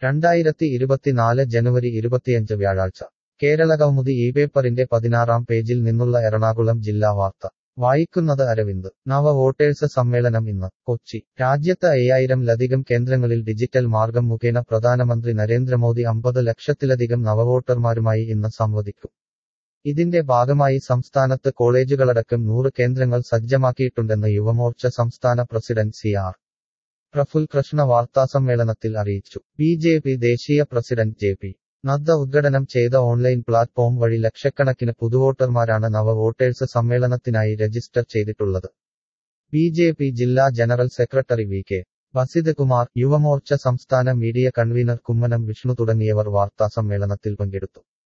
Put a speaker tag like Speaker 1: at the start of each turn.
Speaker 1: രണ്ടായിരത്തി ഇരുപത്തിനാല് ജനുവരി ഇരുപത്തിയഞ്ച് വ്യാഴാഴ്ച കേരളകൗമുദി ഈ പേപ്പറിന്റെ പതിനാറാം പേജിൽ നിന്നുള്ള എറണാകുളം ജില്ലാ വാർത്ത വായിക്കുന്നത് അരവിന്ദ് നവ വോട്ടേഴ്സ് സമ്മേളനം ഇന്ന് കൊച്ചി രാജ്യത്ത് അയ്യായിരംലധികം കേന്ദ്രങ്ങളിൽ ഡിജിറ്റൽ മാർഗം മുഖേന പ്രധാനമന്ത്രി നരേന്ദ്രമോദി അമ്പത് ലക്ഷത്തിലധികം നവവോട്ടർമാരുമായി ഇന്ന് സംവദിക്കും ഇതിന്റെ ഭാഗമായി സംസ്ഥാനത്ത് കോളേജുകളടക്കം നൂറ് കേന്ദ്രങ്ങൾ സജ്ജമാക്കിയിട്ടുണ്ടെന്ന് യുവമോർച്ച സംസ്ഥാന president C R Praful Krishna വാർത്താസമ്മേളനത്തിൽ അറിയിച്ചു ബി ജെ പി ദേശീയ പ്രസിഡന്റ് ജെ പി നദ്ദ ഉദ്ഘാടനം ചെയ്ത ഓൺലൈൻ പ്ലാറ്റ്ഫോം വഴി ലക്ഷക്കണക്കിന് പുതുവോട്ടർമാരാണ് നവ വോട്ടേഴ്സ് സമ്മേളനത്തിനായി രജിസ്റ്റർ ചെയ്തിട്ടുള്ളത് ബി ജെ പി ജില്ലാ general secretary V K Basith Kumar Yuva Morcha സംസ്ഥാന മീഡിയ കൺവീനർ കുമ്മനം വിഷ്ണു തുടങ്ങിയവർ വാർത്താസമ്മേളനത്തിൽ പങ്കെടുത്തു